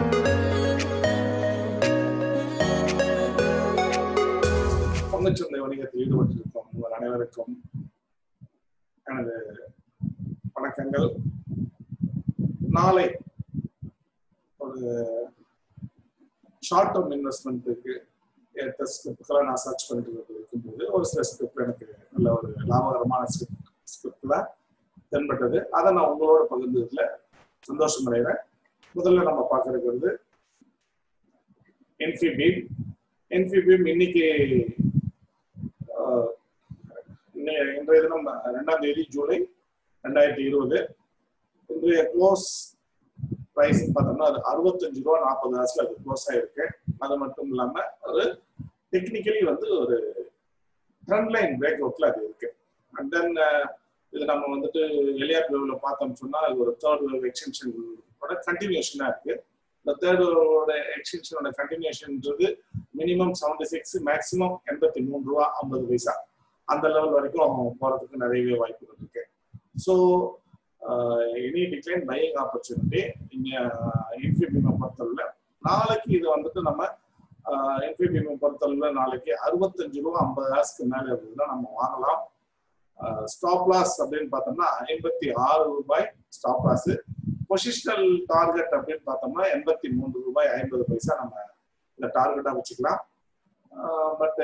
பங்குச்சந்தை வணிகத்தில் ஈடுபட்டிருக்கும் உங்கள் அனைவருக்கும் எனது வணக்கங்கள் நாளை ஒரு ஷார்ட் டேர்ம் இன்வெஸ்ட்மெண்ட்டுக்கு ஏற்ற ஸ்கிரிப்ட்களை நான் சர்ச் பண்ணிட்டு இருக்கும்போது ஒரு சில ஸ்கிரிப்ட் எனக்கு நல்ல ஒரு லாபகரமான ஸ்கிரிப்ட் ஸ்கிரிப்ட்ல தென்பட்டது அதை நான் உங்களோட பகிர்ந்ததுல சந்தோஷம் அடைகிறேன் முதல்ல நம்ம பார்க்க இருக்கிறது என்ஃபிபீம் என்ஃபிபீம் இன்னைக்கு ஆஹ், இன்னை- இன்றைய தினம் ரெண்டாம் தேதி ஜூலை ரெண்டாயிரத்தி இருபது இன்றைய க்ளோஸ் பிரைஸ் பார்த்தோம்னா அது அறுபத்தஞ்சு ரூபா நாற்பது காசுல அது க்ளோஸ் ஆயிருக்கு அது மட்டும் இல்லாம ஒரு டெக்னிக்கலி வந்து ஒரு ட்ரெண்ட் லைன் பிரேக் அவுட்ல அது இருக்கு அண்ட் தென் இது நம்ம வந்துட்டு எலியார் வேவ்ல பார்த்தோம் சொன்னா இது ஒரு தேர்ட் வேவ் எக்ஸ்டென்ஷனோட கண்டினியூஷனா இருக்கு இந்த தேர்ட் வேவோட எக்ஸ்டென்ஷனோட கண்டினியூஷன்ன்றது மினிமம் செவன்டி சிக்ஸ் மேக்ஸிமம் எண்பத்தி மூணு ரூபா ஐம்பது பைசா அந்த லெவல் வரைக்கும் போறதுக்கு நிறையவே வாய்ப்புகள் இருக்கு so any decline buying opportunity இங்க இன்ஃபிபிஎம் பொறுத்தவரை நாளைக்கு இது வந்துட்டு நம்ம இன்ஃபிபிஎம் பொறுத்தவரை நாளைக்கு அறுபத்தஞ்சு ரூபா ஐம்பது காசுக்கு மேல இருந்ததுன்னா நம்ம வாங்கலாம் ஸ்டாப் லாஸ் அப்படின்னு பார்த்தோம்னா ஐம்பத்தி ஆறு ரூபாய் ஸ்டாப் லாஸ் பொசிஷனல் டார்கெட் அப்படின்னு பார்த்தோம்னா எண்பத்தி மூன்று ரூபாய் ஐம்பது பைசா நம்ம இந்த டார்கெட்டா வச்சுக்கலாம் பட்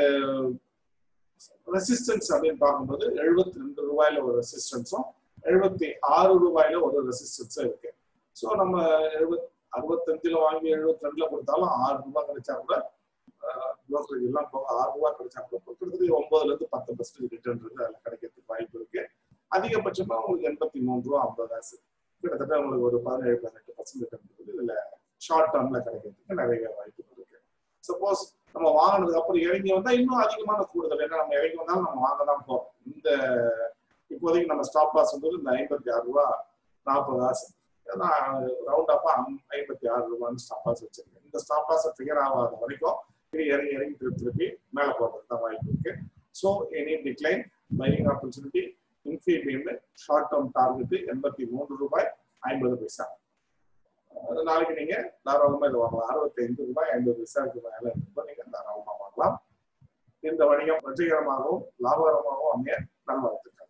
ரெசிஸ்டன்ஸ் அப்படின்னு பார்க்கும்போது எழுபத்தி ரெண்டு ரூபாயில ஒரு ரெசிஸ்டன்ஸும் எழுபத்தி ஆறு ரூபாயில ஒரு ரெசிஸ்டன்ஸும் இருக்கு ஸோ நம்ம எழுபத் அறுபத்தஞ்சுல வாங்கி எழுபத்தி ரெண்டுல கொடுத்தாலும் ஆறு ரூபாய் கிடைச்சா கூட brokerage எல்லாம் போக ஆறு ரூபாய் கிடைச்சா கூட கிட்டத்தட்ட ஒன்பதுல இருந்து பத்து பர்சன்டேஜ் ரிட்டர்ன் இருக்கு அதுல கிடைக்கிறதுக்கு வாய்ப்பு இருக்கு அதிகபட்சமா உங்களுக்கு எண்பத்தி மூணு ரூபா ஐம்பது காசு கிட்டத்தட்ட உங்களுக்கு ஒரு பதினேழு பதினெட்டு பர்சன்ட் ரிட்டர்ன் இருக்குது இதுல ஷார்ட் டேர்ம்ல கிடைக்கிறதுக்கு நிறைய வாய்ப்புகள் இருக்கு சப்போஸ் நம்ம வாங்கினதுக்கு அப்புறம் இறங்கி வந்தா இன்னும் அதிகமான கூடுதல் ஏன்னா நம்ம இறங்கி வந்தாலும் நம்ம வாங்க தான் போறோம் இந்த இப்போதைக்கு நம்ம ஸ்டாப் லாஸ் வந்து இந்த ஐம்பத்தி ஆறு ரூபா நாற்பது காசு நான் ரவுண்ட் ஆஃபா ஐம்பத்தி ஆறு ரூபான்னு ஸ்டாப் லாஸ் வச்சிருக்கேன் இந்த ஸ்டாப் லாஸ் ஃபிகர் ஆகாத வரைக்கும் இது இறங்கி இறங்கி திருப்பி திருப்பி மேலே போகிறதுக்கு தான் வாய்ப்பு இருக்கு so any decline buying opportunity Infibeam short term target எண்பத்தி மூன்று ரூபாய் ஐம்பது பைசா அது நாளைக்கு நீங்க தாராளமா இது வாங்கலாம் அறுபத்தைந்து ரூபாய் ஐம்பது பைசாவுக்கு மேல இருந்தால் நீங்க தாராளமா வாங்கலாம் இந்த வணிகம் வெற்றிகரமாகவும் லாபகரமாகவும் அமைய நல்வாழ்த்துக்கள்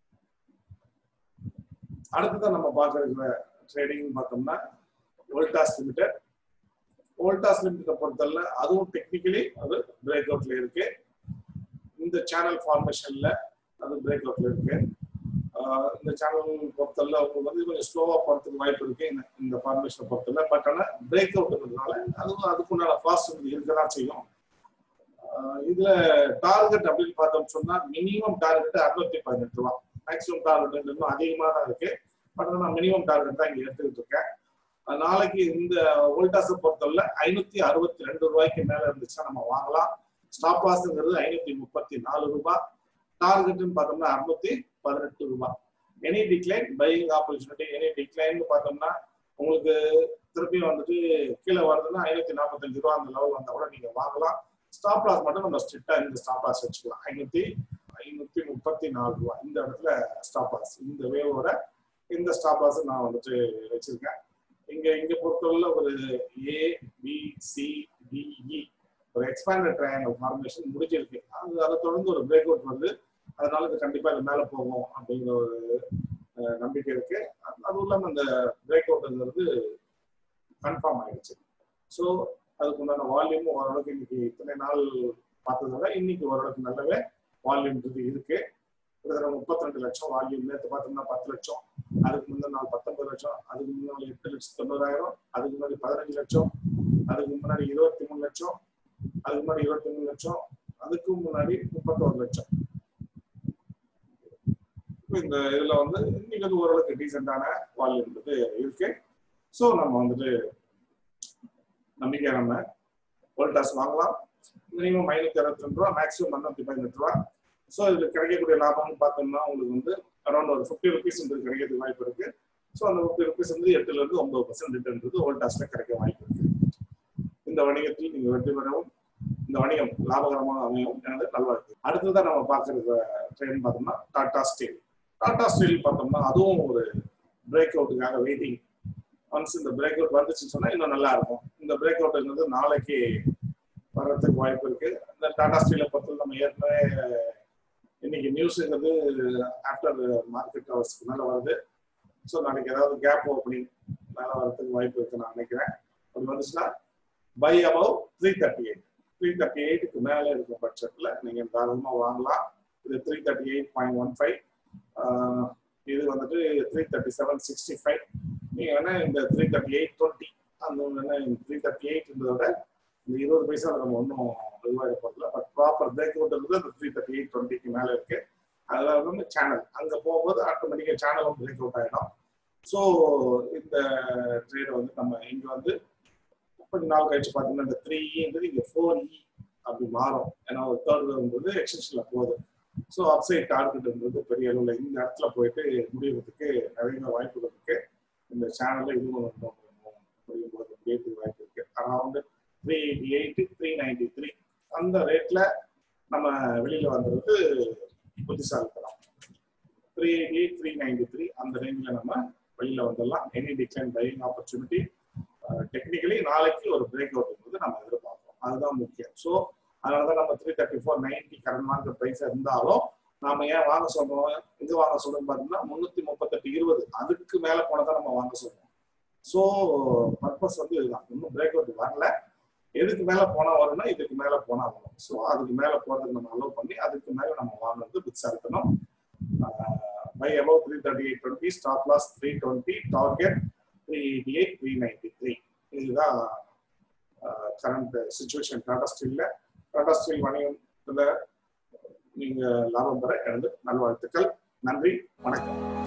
அடுத்ததான் நம்ம பார்க்க இருக்கிற ட்ரேடிங் பார்த்தோம்னா வோல்டாஸ் லிமிடெட் வோல்டாஸ் லிமிடெட் பொறுத்தவரை அதுவும் டெக்னிக்கலி அது பிரேக் அவுட்ல இருக்கு இந்த சேனல் ஃபார்மேஷன்ல அது பிரேக் அவுட்ல இருக்கு ஆஹ் இந்த சேனல் பொறுத்தவரை அவங்க வந்து கொஞ்சம் ஸ்லோவா போறதுக்கு வாய்ப்பு இருக்கு இந்த இந்த ஃபார்மேஷனை பொறுத்தவரை பட் ஆனால் பிரேக் அவுட்ன்றதுனால அதுவும் அதுக்குண்டான ஃபாஸ்ட் இருக்கதான் செய்யும் ஆஹ் இதுல டார்கெட் அப்படின்னு பார்த்தோம் சொன்னா மினிமம் டார்கெட் அறுநூத்தி பதினெட்டு ரூபா மேக்ஸிமம் டார்கெட் இன்னும் அதிகமா தான் இருக்கு பட் நான் மினிமம் டார்கெட் தான் இங்க எடுத்துக்கிட்டு இருக்கேன் ஆஹ் நாளைக்கு இந்த வோல்டாஸை பொறுத்தவரை ஐநூத்தி அறுபத்தி ரெண்டு ரூபாய்க்கு மேல இருந்துச்சுன்னா நம்ம வாங்கலாம் ஸ்டாப் லாஸ்ங்கிறது ஐநூத்தி முப்பத்தி நாலு ரூபாய் டார்கெட்னு பார்த்தோம்னா அறுநூத்தி பதினெட்டு ரூபாய் any decline buying opportunity any decline பார்த்தோம்னா உங்களுக்கு திருப்பி வந்துட்டு கீழே வருதுன்னா ஐநூத்தி நாற்பத்தஞ்சு ரூபா அந்த லெவல் வந்தா கூட நீங்க வாங்கலாம் ஸ்டாப் லாஸ் மட்டும் நம்ம ஸ்ட்ரிக்டா இந்த ஸ்டாப் லாஸ் வச்சுக்கலாம் ஐநூத்தி ஐநூத்தி முப்பத்தி நாலு ரூபா இந்த இடத்துல ஸ்டாப் லாஸ் இந்த வேவோட இந்த ஸ்டாப் லாஸ் நான் வந்துட்டு வச்சிருக்கேன் இங்க இங்க பொறுத்தவரை ஒரு ஏ பி சி டிஇ ஒரு எக்ஸ்பேண்டட் ட்ரையாங்கல் ஃபார்மேஷன் முடிஞ்சிருக்கு அது அதை தொடர்ந்து ஒரு பிரேக் அவுட் வந்து அதனால இது கண்டிப்பா இது மேல போகும் அப்படிங்கிற ஒரு அஹ், நம்பிக்கை இருக்கு அது- அதுவும் இல்லாம அந்த பிரேக் அவுட்ங்கிறது கன்ஃபார்ம் ஆயிடுச்சு ஸோ அதுக்கு உண்டான வால்யூம் ஓரளவுக்கு இன்னைக்கு இத்தனை நாள் பார்த்ததை விட இன்னைக்கு ஓரளவுக்கு நல்லாவே வால்யூம்ன்றது இருக்கு கிட்டத்தட்ட முப்பத்தி ரெண்டு லட்சம் வால்யூம் நேற்று பார்த்தோம்னா பத்து லட்சம் அதுக்கு முந்தின நாள் பத்தொன்பது லட்சம் அதுக்கு முன்னாடி எட்டு லட்சம் தொண்ணூறாயிரம் அதுக்கு முன்னாடி பதினஞ்சு லட்சம் அதுக்கு முன்னாடி இருபத்தி மூணு லட்சம் அதுக்கு முன்னாடி இருபத்தி மூணு லட்சம் அதுக்கு முன்னாடி முப்பத்தோரு லட்சம் இப்ப இந்த இதுல வந்து இன்னைக்கு வந்து ஓரளவுக்கு டீசெண்டான வால்யூம் வந்து இருக்கு ஸோ நம்ம வந்துட்டு நம்பிக்கையா நம்ம வோல்டாஸ் வாங்கலாம் மினிமம் ஐநூத்தி அறுபத்தி ரெண்டு ரூபா மேக்ஸிமம் முன்னூத்தி பதினெட்டு ரூபா ஸோ இதுல கிடைக்கக்கூடிய லாபம்னு பார்த்தோம்னா உங்களுக்கு வந்து அரௌண்ட் ஒரு ஃபிஃப்டி ருபீஸ் கிடைக்கிறதுக்கு வாய்ப்பு இருக்கு ஸோ அந்த ஃபிஃப்டி ருபீஸ் வந்து எட்டுல இருந்து ஒன்பது பர்சன்ட் ரிட்டர்ன்றது வோல்டாஸ்ல கிடைக்க வாய்ப்பு இருக்கு இந்த வணிகத்தில் நீங்க வெற்றி பெறவும் இந்த வணிகம் லாபகரமாக அமையும் எனது நல்வாழ்த்து அடுத்ததான் நம்ம பார்க்கறது ட்ரெயின் பார்த்தோம்னா டாடா ஸ்டீல் டாடா ஸ்டீல் பார்த்தோம்னா அதுவும் ஒரு பிரேக் அவுட்டுக்காக வெயிட்டிங் ஒன்ஸ் இந்த பிரேக் அவுட் வந்துச்சுன்னு சொன்னா இன்னும் நல்லா இருக்கும் இந்த பிரேக் அவுட்ங்கிறது நாளைக்கு வர்றதுக்கு வாய்ப்பு இருக்கு இந்த டாடா ஸ்டீலை பொறுத்தவரை நம்ம ஏற்கனவே இன்னைக்கு நியூஸுங்கிறது ஆஃப்டர் மார்க்கெட் ஹவர்ஸ்க்கு மேலே வருது ஸோ நாளைக்கு ஏதாவது கேப் ஓப்பனிங் மேலே வரதுக்கு வாய்ப்பு இருக்கு நான் நினைக்கிறேன் அப்படி வந்துச்சுன்னா buy above three thirty eight three thirty எயிட்டுக்கு மேலே இருக்கும் பட்சத்தில் நீங்கள் தாராளமாக வாங்கலாம் இது three thirty eight point one five இது வந்துட்டு three thirty seven sixty five நீங்கள் வேணா இந்த த்ரீ தேர்ட்டி எயிட் டுவெண்ட்டி அந்த வேணா த்ரீ தேர்ட்டி எயிட்ன்றதோட இந்த இருபது பைசா நம்ம ஒன்றும் இதுவாக போகல பட் ப்ராப்பர் பிரேக் அவுட் இருந்து அந்த த்ரீ தேர்ட்டி எயிட் டுவெண்ட்டிக்கு மேலே இருக்கு அதில் வந்து சேனல் அங்கே போகும்போது ஆட்டோமேட்டிக்காக சேனலும் பிரேக் அவுட் ஆகிடும் ஸோ இந்த ட்ரேடை வந்து நம்ம இங்கே வந்து கொஞ்ச நாள் கழிச்சு பார்த்தீங்கன்னா இந்த த்ரீ இன்றது இங்கே ஃபோர் இ அப்படி மாறும் ஏன்னா ஒரு தேர்ட் வேவ்ன்றது எக்ஸ்டென்ஷனில் போகுது ஸோ அப்சைட் டார்கெட்ன்றது பெரிய அளவில் இந்த இடத்துல போயிட்டு முடிவதற்கு நிறைய வாய்ப்புகள் இருக்கு இந்த சேனலில் இதுவும் முடியும் போது முடியறதுக்கு வாய்ப்பு இருக்கு around three eighty eight three ninety three அந்த ரேட்ல நம்ம வெளியில வந்துறது புத்திசாலித்தனம் three eighty eight three ninety three அந்த ரேஞ்சில் நம்ம வெளியில வந்துடலாம் any decline buying opportunity technically நாளைக்கு ஒரு பிரேக் அவுட் வந்து நம்ம எதிர்பார்ப்போம் அதுதான் முக்கியம் ஸோ அதனால தான் நம்ம three thirty four ninety current market price இருந்தாலும் நாம ஏன் வாங்க சொல்றோம் இது வாங்க சொல்றோம் பார்த்தீங்கன்னா முன்னூத்தி முப்பத்தெட்டு இருபது அதுக்கு மேல போனதான் நம்ம வாங்க சொல்றோம் ஸோ பர்பஸ் வந்து இதுதான் இன்னும் பிரேக் அவுட் வரல எதுக்கு மேல போனா வரும்னா இதுக்கு மேல போனா வரும் ஸோ அதுக்கு மேல போறதுக்கு நம்ம அலோவ் பண்ணி அதுக்கு மேல நம்ம வாங்குறது பிக்ஸ் இருக்கணும் buy above three thirty eight twenty stop loss three twenty target three eighty eight three ninety three இதுதான் கரண்ட் சுச்சுவேஷன் டாடா ஸ்டீல்ல டாடா ஸ்டீல் வணிகத்துல நீங்க லாபம் பெற எனது நல்வாழ்த்துக்கள் நன்றி வணக்கம்